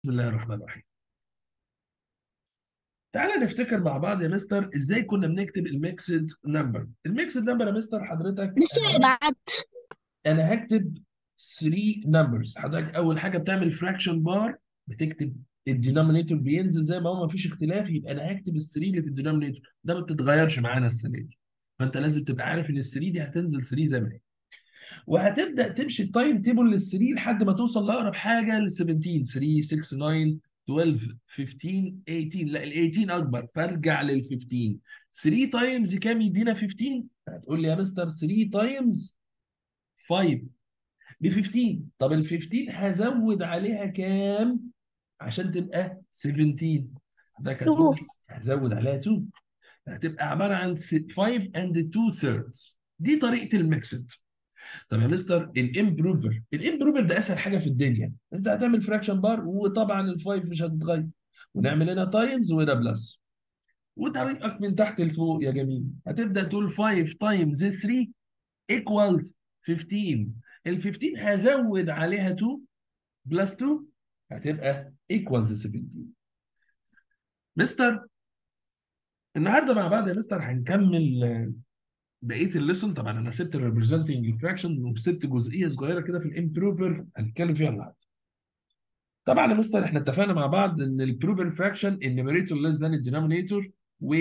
بسم الله الرحمن الرحيم تعالى نفتكر مع بعض يا مستر ازاي كنا بنكتب الميكسد نمبر الميكسد نمبر يا مستر حضرتك لسه انا بعت انا هكتب 3 نمبرز حضرتك اول حاجه بتعمل فراكشن بار بتكتب الدينومينيتور بينزل زي ما هو مفيش اختلاف يبقى انا هكتب ال 3 اللي في الدينومينيتور ده ما بتتغيرش معانا السنه دي فانت لازم تبقى عارف ان ال 3 دي هتنزل 3 زي ما هي وهتبدا تمشي التايم تيبل لل 3 لحد ما توصل لاقرب حاجه لل 17 3 6 9 12 15 18 لا ال 18 اكبر فارجع لل 15 3 تايمز كام يدينا 15 هتقول لي يا مستر 3 تايمز 5 ب 15 طب ال 15 هزود عليها كام عشان تبقى 17 حضرتك هتقول لي هزود عليها 2 هتبقى عباره عن 5 and 2 thirds دي طريقه الميكسد طب يا مستر الامبروفر الامبروفر ده اسهل حاجه في الدنيا انت هتعمل فراكشن بار وطبعا الفايف مش هتتغير ونعمل هنا تايمز وهنا بلس وطريقك من تحت لفوق يا جميل هتبدا تقول 5 تايمز 3 ايكوالز 15 ال 15 هزود عليها 2 بلس 2 هتبقى ايكوالز 17 مستر النهارده مع بعض يا مستر هنكمل آه، بقيه الليسون طبعا انا سبت الريبريزنتنج فراكشن وسبت جزئيه صغيره كده في الامبروفر هنتكلم فيها النهارده طبعا يا مستر احنا اتفقنا مع بعض ان البروفر فراكشن النيميريتور ليس ذان الدينومينيتور و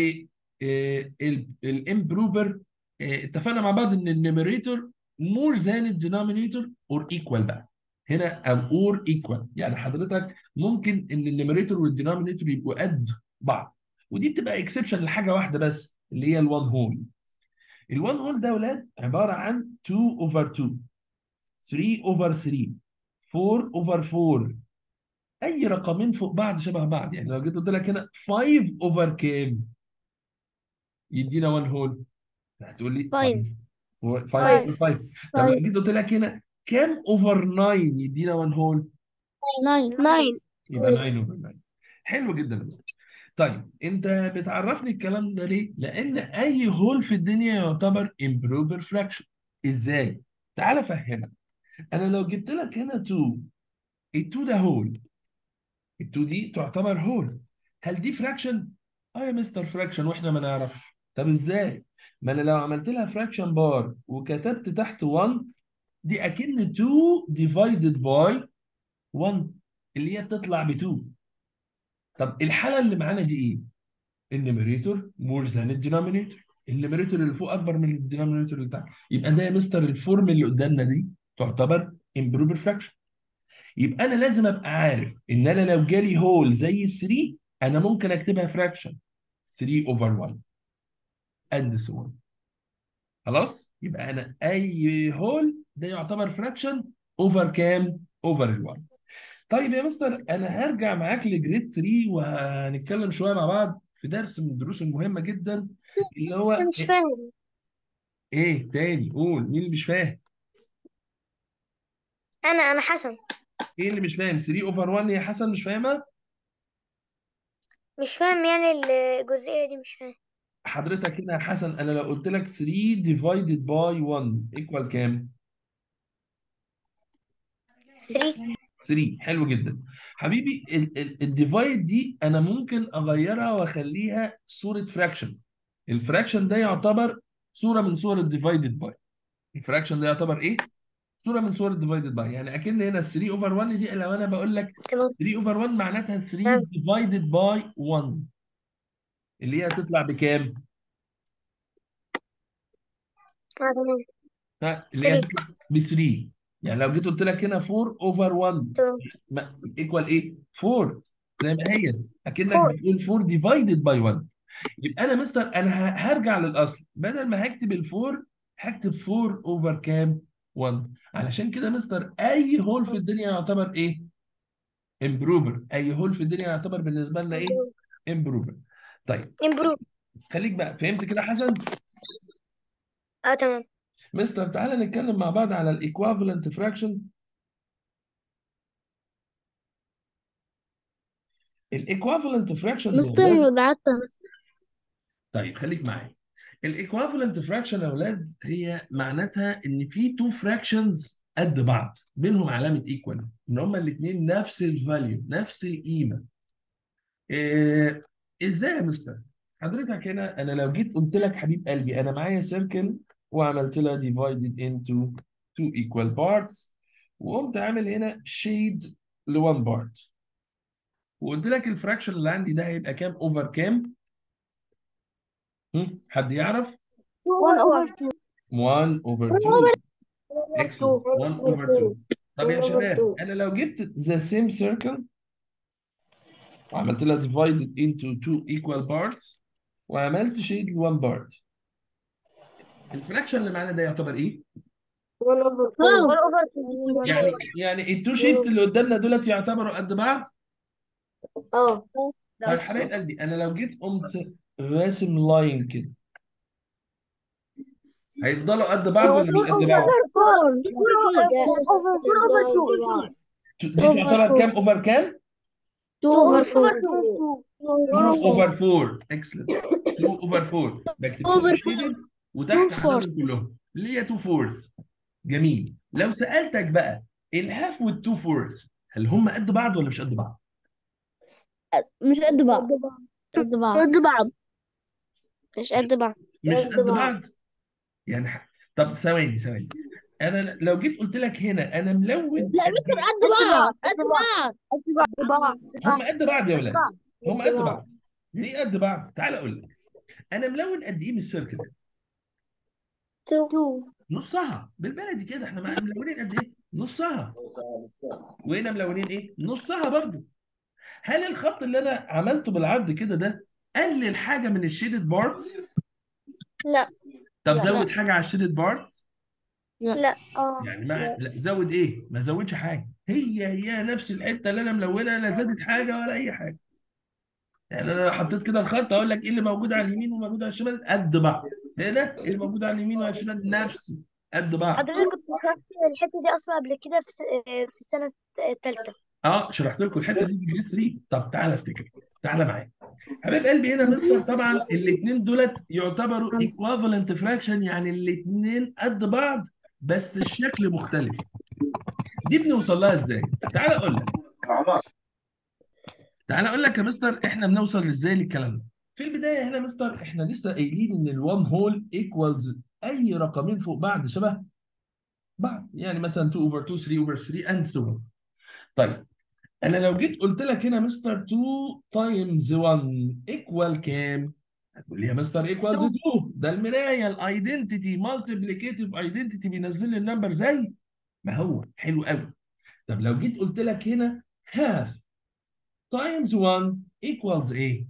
الامبروفر اتفقنا مع بعض ان النيميريتور مور ذان الدينومينيتور اور ايكوال بقى هنا او اور ايكوال يعني حضرتك ممكن ان النيميريتور والدينومينيتور يبقوا قد بعض ودي بتبقى اكسبشن لحاجه واحده بس اللي هي الوان هول الوان هول ده يا اولاد عباره عن 2 اوفر 2 3 اوفر 3 4 اوفر 4 اي رقمين فوق بعض شبه بعض يعني لو جيت قلت لك هنا 5 اوفر كام يدينا 1 هول هتقول لي 5 5 5 اوفر 5 طب لو 5 جيت قلت لك هنا كام اوفر 9 يدينا 1 هول 9 9 يبقى 9 اوفر 9 حلو جدا يا مستر طيب انت بتعرفني الكلام ده ليه؟ لان اي هول في الدنيا يعتبر امبروفر فراكشن ازاي؟ تعال افهمك انا لو جبت لك هنا 2 ال 2 ده هول ال 2 دي تعتبر هول هل دي فراكشن؟ اه يا مستر فراكشن واحنا ما نعرفش طب ازاي؟ ما انا لو عملت لها فراكشن بار وكتبت تحت 1 دي اكن 2 ديفايدد باي 1 اللي هي بتطلع ب 2 طب الحاله اللي معانا دي ايه؟ النيميريتور مور ذان الدينومينيتور النيميريتور اللي فوق اكبر من الدينومينيتور اللي تحت يبقى ده يا مستر الفورم اللي قدامنا دي تعتبر امبروفر فراكشن يبقى انا لازم ابقى عارف ان انا لو جالي هول زي ال 3 انا ممكن اكتبها فراكشن 3 اوفر 1 اند سو خلاص يبقى انا اي هول ده يعتبر فراكشن اوفر كام اوفر ال 1 طيب يا مستر انا هرجع معاك لجريد 3 وهنتكلم شويه مع بعض في درس من الدروس المهمه جدا اللي هو أنا مش فاهم ايه تاني قول مين اللي مش فاهم أنا أنا حسن ايه اللي مش فاهم 3 اوفر 1 يا حسن مش فاهمها مش فاهم يعني الجزئية دي مش فاهم حضرتك هنا يا حسن انا لو قلت لك 3 ديفايدد باي 1 ايكوال كام 3 3 حلو جدا حبيبي الديفايد دي انا ممكن اغيرها واخليها صوره فراكشن الفراكشن ده يعتبر صوره من صور الديفايدد باي الفراكشن ده يعتبر ايه صوره من صور الديفايدد باي يعني اكن هنا 3 اوفر 1 دي لو انا بقول لك تمام 3 اوفر 1 معناتها 3 تمام ديفايدد باي 1 اللي هي هتطلع بكام آه تمام ها اللي هي 3 هتطلع ب 3 يعني لو جيت قلت لك هنا 4 اوفر 1 تمام ايكوال ايه 4 زي ما هي اكنك 4 بتقول 4 ديفايدد باي 1 يبقى انا مستر انا ه- هرجع للاصل بدل ما هكتب الفور هكتب 4 اوفر كام 1 علشان كده مستر اي هول في الدنيا يعتبر ايه امبروفر اي هول في الدنيا يعتبر بالنسبه لنا ايه امبروفر طيب امبروف خليك بقى فهمت كده يا حسن اه تمام مستر تعالى نتكلم مع بعض على الايكوافالنت فراكشن الايكوافالنت فراكشنز يا مستر اولاد بعت مستر طيب خليك معايا الايكوافالنت فراكشن يا اولاد هي معناتها ان في تو فراكشنز قد بعض بينهم علامه ايكوال ان هما الاثنين نفس الفاليو نفس القيمه إيه ازاي يا مستر حضرتك هنا انا لو جيت قلت لك حبيب قلبي انا معايا سيركل وعملت لها divided into two equal parts وقمت عامل هنا shade ل one part وقلت لك الفراكشن اللي عندي ده هيبقى كام اوفر كام؟ هم؟ حد يعرف؟ 1 over 2 1 over 2 excellent 1 over 2 طب يا شباب انا لو جبت the same circle وعملت لها divided into two equal parts وعملت shade ل one part الفراكشن اللي معانا ده يعتبر ايه؟ 1 over 2 1 over 2 يعني يعني التو شيبس اللي قدامنا دولت يعتبروا قد بعض؟ اه طيب حبايب قلبي انا لو جيت قمت راسم لاين كده هيفضلوا قد بعض ولا مش قد بعض؟ 4 دي تعتبر كام اوفر كام؟ 2 over 4 2 اوفر 4 اكسلنت 2 اوفر 4 بكتب فوق شيدد وتحت حاططهم كلهم اللي هي 2 فورث جميل لو سالتك بقى الهاف وال2 فورث هل هم قد بعض ولا مش قد بعض؟ مش قد بعض قد بعض قد بعض مش قد بعض مش قد قد بعض. بعض يعني ح... طب ثواني ثواني انا لو جيت قلت لك هنا انا ملون لا قد ممكن إيه؟ قد بعض قد بعض قد بعض هم قد بعض يا ولاد هم قد بعض. بعض ليه قد بعض تعال اقول لك انا ملون قد ايه من السيركل 2 نصها بالبلدي كده احنا مع- ملونين قد ايه نصها وهنا ملونين ايه نصها برضو هل الخط اللي انا عملته بالعرض كده ده قلل حاجه من الشيدد بارتس لا طب لا. زود حاجه على الشيدد بارتس لا اه يعني ما لا زود ايه ما زودش حاجه هي هي نفس الحته اللي انا ملونها لا زادت حاجه ولا اي حاجه يعني انا لو حطيت كده الخط اقول لك ايه اللي موجود على اليمين وموجود على الشمال قد بعض هنا اللي موجود على اليمين وعلى الشمال نفسه قد بعض حضرتك كنت شرحت الحته دي اصلا قبل كده في س- في السنه الثالثه اه شرحت لكم الحته دي في جريد 3 طب تعالى افتكر تعالى معايا حبيب قلبي هنا مستر طبعا الاثنين دولت يعتبروا ايكوفالنت فراكشن يعني الاثنين قد بعض بس الشكل مختلف دي بنوصل لها ازاي تعالى اقول لك تعالى اقول لك يا مستر احنا بنوصل ازاي للكلام ده في البدايه هنا مستر احنا لسه قايلين ان الوان هول ايكوالز اي رقمين فوق بعض شبه بعض يعني مثلا 2 اوفر 2 3 اوفر 3 اند سو طيب انا لو جيت قلت لك هنا مستر 2 تايمز 1 ايكوال كام؟ هتقول لي يا مستر ايكوالز 2 ده المرايه الايدنتيتي مالتيبليكيتيف ايدنتيتي بينزل لي النمبر زي ما هو حلو قوي طب لو جيت قلت لك هنا هاف تايمز 1 ايكوالز ايه؟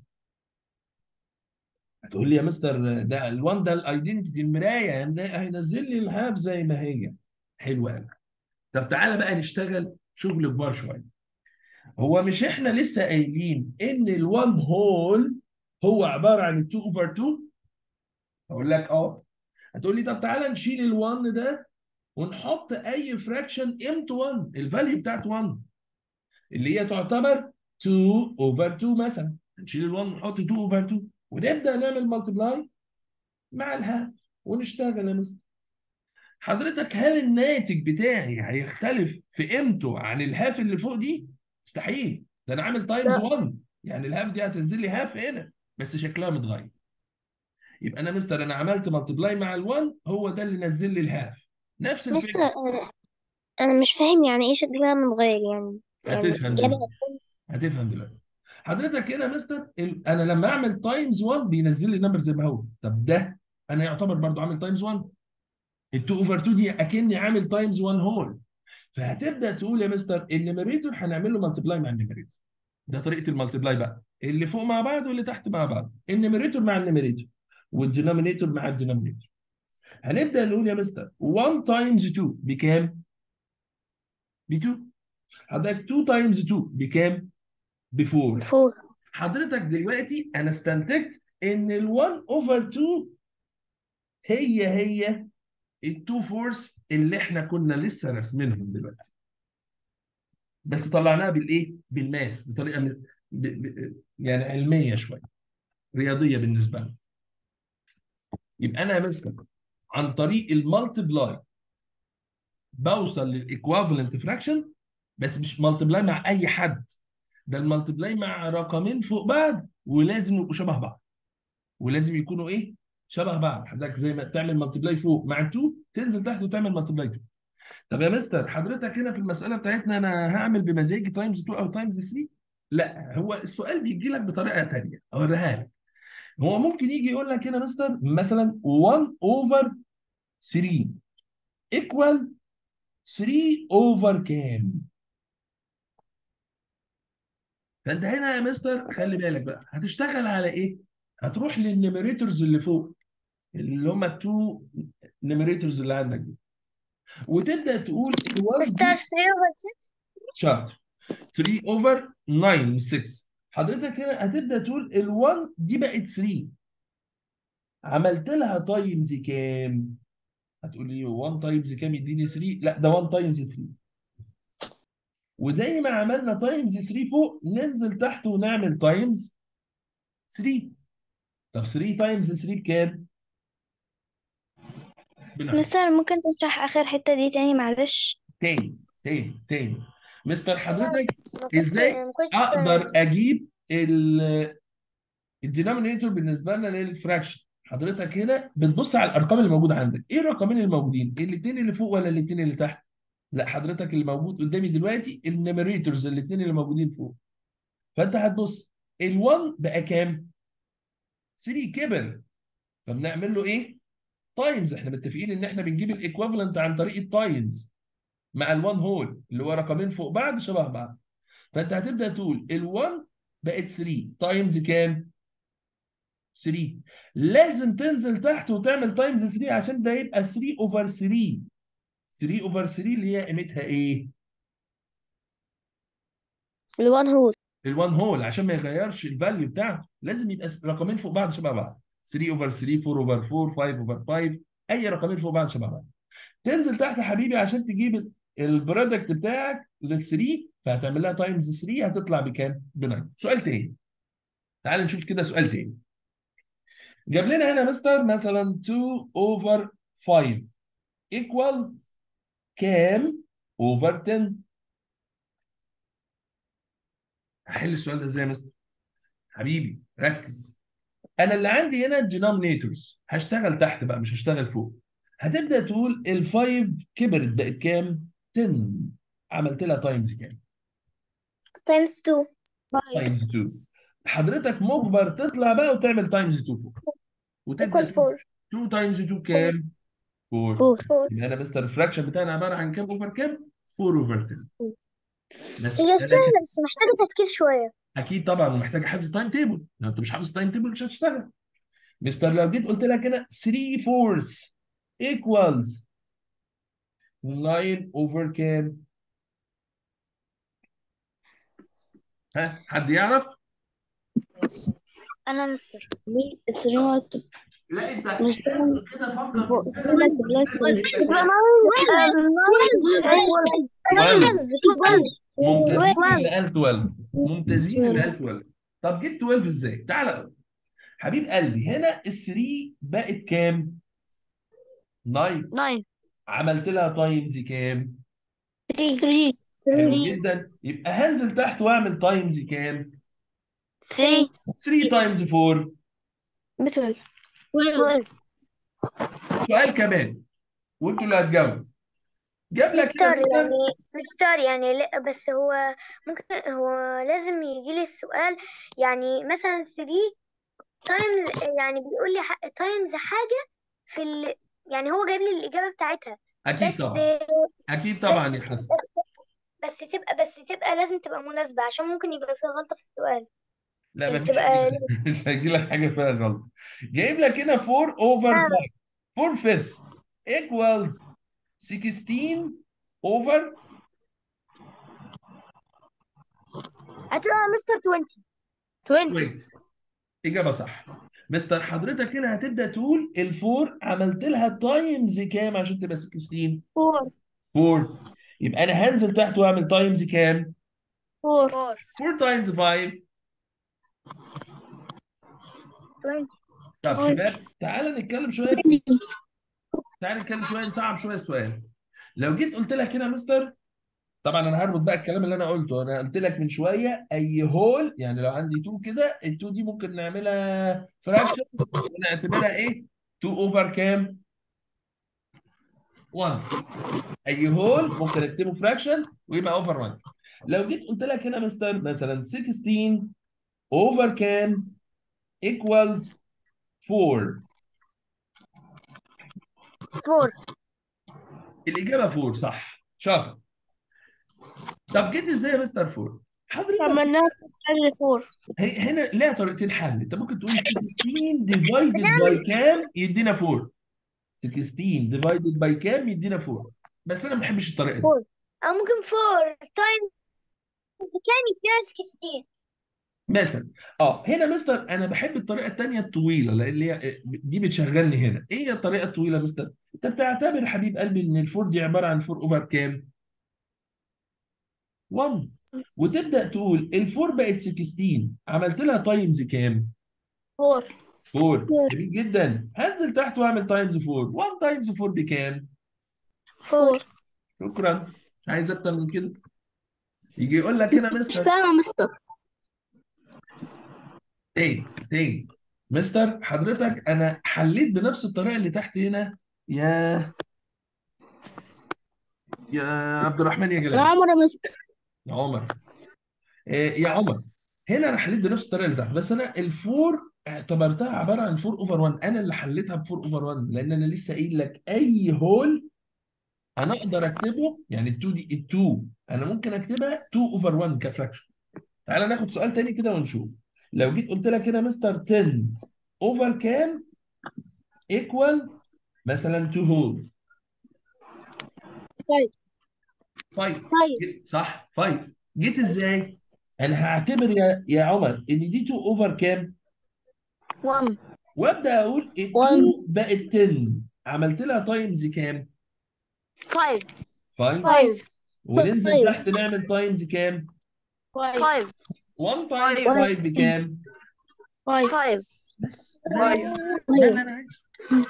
هتقول لي يا مستر ده ال1 ده الايدنتيتي المرايه يعني ده هينزل لي الهاف زي ما هي حلو قوي طب تعالى بقى نشتغل شغل كبار شويه هو مش احنا لسه قايلين ان ال1 هول هو عباره عن 2 اوفر 2 اقول لك اه هتقول لي طب تعالى نشيل ال1 ده ونحط اي فراكشن قيمته 1 الفاليو بتاعت 1 اللي هي تعتبر 2 اوفر 2 مثلا نشيل ال1 ونحط 2 اوفر 2 ونبدا نعمل ملتبلاي مع الهاف ونشتغل يا مستر حضرتك هل الناتج بتاعي هيختلف في قيمته عن الهاف اللي فوق دي؟ مستحيل ده انا عامل تايمز 1 يعني الهاف دي هتنزل لي هاف هنا بس شكلها متغير يبقى انا مستر انا عملت ملتبلاي مع ال1 هو ده اللي نزل لي الهاف نفس مستر الفكره أنا- انا مش فاهم يعني ايه شكلها متغير يعني يعني هتفهم إجابة دلوقتي هتفهم دلوقتي حضرتك هنا مستر ال- انا لما اعمل تايمز 1 بينزل لي النمبر زي ما هو طب ده انا يعتبر برضو عامل تايمز 1 ال 2 اوفر 2 دي اكني عامل تايمز 1 هول فهتبدا تقول يا مستر النيميريتور هنعمل له مالتبلاي مع النيميريتور ده طريقه المالتبلاي بقى اللي فوق مع بعض واللي تحت مع بعض النيميريتور مع النيميريتور والدينومينيتور مع الدينومينيتور هنبدا نقول يا مستر 1 تايمز 2 بكام؟ ب 2 حضرتك 2 تايمز 2 بكام؟ ب 4 فور حضرتك دلوقتي انا استنتجت ان ال 1 اوفر 2 هي هي التو فورس اللي احنا كنا لسه راسمينهم دلوقتي بس طلعناها بالايه؟ بالماس بطريقه م- ب... ب... يعني علميه شويه رياضيه بالنسبه لنا يبقى انا يا مستر عن طريق المالتبلاي بوصل للايكوفالنت فراكشن بس مش مالتبلاي مع اي حد ده المالتبلاي مع رقمين فوق بعض ولازم يبقوا شبه بعض ولازم يكونوا ايه شبه بعض حضرتك زي ما تعمل مالتبلاي فوق مع 2 تنزل تحت وتعمل مالتبلاي 2 طب يا مستر حضرتك هنا في المساله بتاعتنا انا هعمل بمزاجي تايمز 2 او تايمز 3 لا هو السؤال بيجي لك بطريقه ثانيه اوريها لك هو ممكن يجي يقول لك هنا مستر مثلا 1 اوفر 3 ايكوال 3 اوفر كام فانت هنا يا مستر خلي بالك بقى هتشتغل على ايه هتروح للنيميريتورز اللي فوق اللي هم التو نيميريتورز اللي عندك دي وتبدا تقول ال1 مستر دي 3 over 6 شاطر 3 اوفر 9 مش 6 حضرتك هنا هتبدا تقول ال1 دي بقت 3 عملت لها تايمز كام هتقول لي 1 تايمز كام يديني 3 لا ده 1 تايمز 3 وزي ما عملنا تايمز 3 فوق ننزل تحت ونعمل تايمز 3 طب 3 تايمز 3 بكام؟ بنحط مستر ممكن تشرح آخر حتة دي تاني معلش تاني تاني تاني مستر حضرتك ما كنتش ازاي ما كنتش اقدر فاهم اجيب ال الدينومينيتور بالنسبه لنا للفراكشن حضرتك هنا بتبص على الارقام اللي موجوده عندك ايه الرقمين اللي موجودين الاثنين اللي فوق ولا الاثنين اللي تحت لا حضرتك اللي موجود قدامي دلوقتي النيميريتورز الاثنين اللي موجودين فوق فانت هتبص ال1 بقى كام 3 كبر فبنعمل له ايه تايمز احنا متفقين ان احنا بنجيب الايكوفالنت عن طريق التايمز مع ال1 هول اللي هو رقمين فوق بعض شبه بعض فانت هتبدا تقول ال1 بقت 3 تايمز كام 3 لازم تنزل تحت وتعمل تايمز 3 عشان ده يبقى 3 اوفر 3 3 اوفر 3 اللي هي قيمتها ايه الوان هول ال1 هول عشان ما يغيرش الفاليو بتاعته لازم يبقى رقمين فوق بعض شبه بعض 3 اوفر 3 4 اوفر 4 5 اوفر 5 اي رقمين فوق بعض شبه بعض تنزل تحت يا حبيبي عشان تجيب البرودكت بتاعك لل 3 فهتعمل لها تايمز 3 هتطلع بكام؟ ب 9 سؤال تاني تعال نشوف كده سؤال تاني جاب لنا هنا مستر مثلا 2 اوفر 5 ايكوال كام اوفر 10 هحل السؤال ده ازاي يا مستر حبيبي ركز انا اللي عندي هنا الدينومينيتورز هشتغل تحت بقى مش هشتغل فوق هتبدا تقول ال5 كبرت بقت كام 10 عملت لها تايمز كام تايمز 2 تايمز 2 حضرتك مجبر تطلع بقى وتعمل تايمز 2 فوق وتبدا ايكوال تقول 4 2 تايمز 2 كام 4 فور 4 يبقى انا مستر الفراكشن بتاعنا عباره عن كام اوفر كام 4 اوفر 10 بس هي انا سهلة بس محتاجة تفكير شوية اكيد طبعا محتاج حافظ تايم تيبل لو انت مش حافظ تايم تيبل مش هتشتغل مستر لو جيت قلت لك هنا 3 فورس ايكوالز 9 اوفر كام ها حد يعرف أنا مستر الثري مالت لا انت مش فاهم كده فكر فوق في كده كلها يبقى ممتازين اللي قال 12 ممتازين اللي قال 12 طب جبت 12 ازاي؟ تعالى حبيب قلبي هنا ال 3 بقت كام؟ 9 9 عملت لها تايمز كام؟ 3 حلو جدا يبقى هنزل تحت واعمل تايمز كام؟ 3 3 تايمز 4 بتقول 12 سؤال كمان وانتوا اللي هتجاوبوا جاب لك مستر هنا مثلا يعني مستر يعني لا بس هو ممكن هو لازم يجي لي السؤال يعني مثلا 3 تايمز يعني بيقول لي تايمز حاجة في ال يعني هو جايب لي الإجابة بتاعتها اكيد بس طبعا اكيد طبعا يا بس حسن بس بس تبقى بس تبقى لازم تبقى مناسبة عشان ممكن يبقى فيها غلطة في السؤال لا يعني مفيش تبقى حاجه مش هيجي لك حاجه فيها غلط جايب لك هنا 4 اوفر 5 4 فيفث equals 16 اوفر هتبقى مستر 20 20 20 اجابه صح مستر حضرتك هنا هتبدا تقول الفور عملت لها تايمز كام عشان تبقى 16 4 4 يبقى انا هنزل تحت واعمل تايمز كام 4 4 تايمز 5 20 طب شباب تعالى نتكلم شويه تعالى نتكلم شويه نصعب شويه السؤال لو جيت قلت لك هنا يا مستر طبعا انا هربط بقى الكلام اللي انا قلته انا قلت لك من شويه اي هول يعني لو عندي 2 كده ال 2 دي ممكن نعملها فراكشن ونعتبرها ايه 2 اوفر كام 1 اي هول ممكن اكتبه فراكشن ويبقى اوفر 1 لو جيت قلت لك هنا مستر مثلا 16 اوفر كام equals 4 فور الاجابه 4 صح شاطر طب جيت ازاي يا مستر 4 حضرتك عملناها في حاجة فور هي هنا ليها طريقتين حل انت ممكن تقول 16 ديفايدد باي كام يدينا 4 16 ديفايدد باي كام يدينا 4 بس انا ما بحبش الطريقه دي فور أو ممكن فور تايم كام يدينا 16 مثلا اه هنا مستر انا بحب الطريقه الثانيه الطويله لان هي دي بتشغلني هنا ايه هي الطريقه الطويله يا مستر انت بتعتبر يا حبيب قلبي ان الفور دي عباره عن 4 اوفر كام 1 وتبدا تقول الفور بقت 16 عملت لها تايمز كام فور 4 جميل جدا هنزل تحت واعمل تايمز 4 1 تايمز 4 بكام فور شكرا مش عايز اكتر من كده يجي يقول لك هنا مش مستر فاهمة مستر تاني تاني مستر حضرتك انا حليت بنفس الطريقه اللي تحت هنا يا يا عبد الرحمن يا جلال العمر يا مستر يا عمر إيه يا عمر هنا انا حليت بنفس الطريقه اللي تحت بس انا الفور اعتبرتها عباره عن 4 اوفر 1 انا اللي حليتها ب 4 اوفر 1 لان انا لسه قايل لك اي هول انا اقدر اكتبه يعني ال 2 دي ال 2 انا ممكن اكتبها 2 اوفر 1 كفراكشن تعالى ناخد سؤال تاني كده ونشوف لو جيت قلت لك هنا مستر 10 اوفر كام ايكوال مثلا 2 هول طيب 5 طيب صح 5 جيت ازاي؟ انا هعتبر يا يا عمر ان دي 2 اوفر كام؟ 1 وابدا اقول ال 2 1 بقت 10 عملت لها تايمز كام؟ 5 5 5 وننزل طيب. تحت نعمل تايمز كام؟ 5 1 تايمز 5 بكام؟ فايف 5 بس ده ده اللي انا عايزه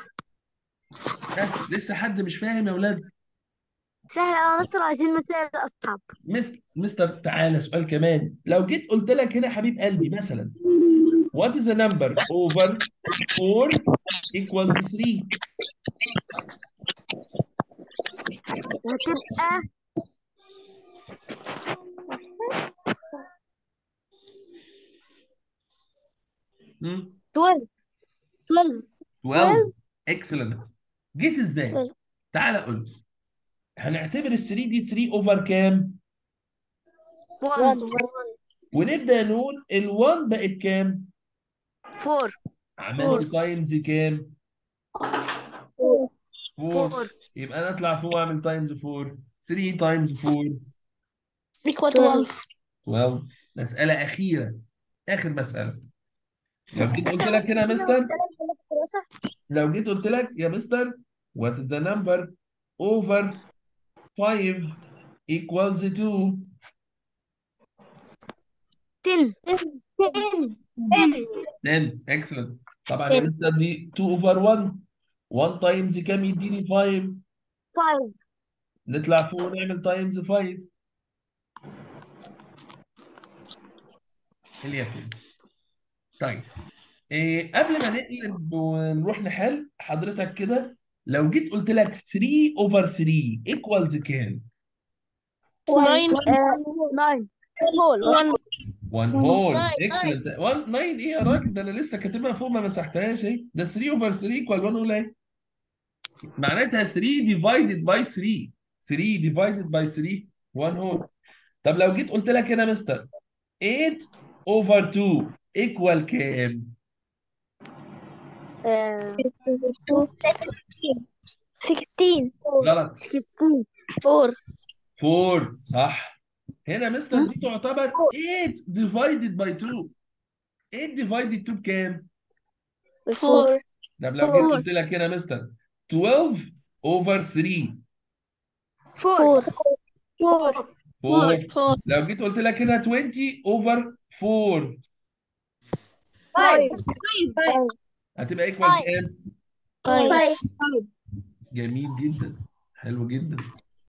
ها، لسه حد مش فاهم يا اولاد؟ سهل أوي يا مستر عايزين مسائل أصعب مستر مستر تعالى سؤال كمان لو جيت قلت لك هنا يا حبيب قلبي مثلا what is the number over 4 equals 3 هتبقى مم. 12 12 12 excellent جيت ازاي 12. تعالى قول لي. هنعتبر ال 3 دي 3 اوفر كام 1 ونبدا نقول ال 1 بقت كام 4 عملت تايمز كام 4 4 يبقى انا اطلع فوق واعمل تايمز 4 3 تايمز 4 equal 12 12 مساله اخيره اخر مساله لو جيت قلت لك هنا يا مستر لو جيت قلت لك يا مستر what is the number over 5 equals 2 10 10 10 10 excellent طبعا يا مستر دي 2 over 1 1 تايمز كام يديني 5 5 نطلع فوق ونعمل تايمز 5 اليكن طيب إيه قبل ما نقلب ونروح نحل حضرتك كده لو جيت قلت لك 3 over 3 equals كام؟ 9 9 whole 1 هول ناين، اكسلنت 1 9 ايه يا راجل ده انا لسه كاتبها فوق ما مسحتهاش اهي ده 3 اوفر 3 ايكوال 1 هول اهي معناتها 3 ديفايدد باي 3 3 ديفايدد باي 3 1 هول طب لو جيت قلت لك هنا مستر 8 اوفر 2 ايكوال كام؟ 16 غلط 16 4 4 صح هنا مستر دي تعتبر 8 ديفايدد باي 2 8 ديفايدد 2 بكام؟ 4 طب لو جيت قلت لك هنا مستر 12 اوفر 3 4 4 4 4 لو جيت قلت لك هنا 20 اوفر 4 5 هتبقى ايكوال كام؟ 5 جميل جدا حلو جدا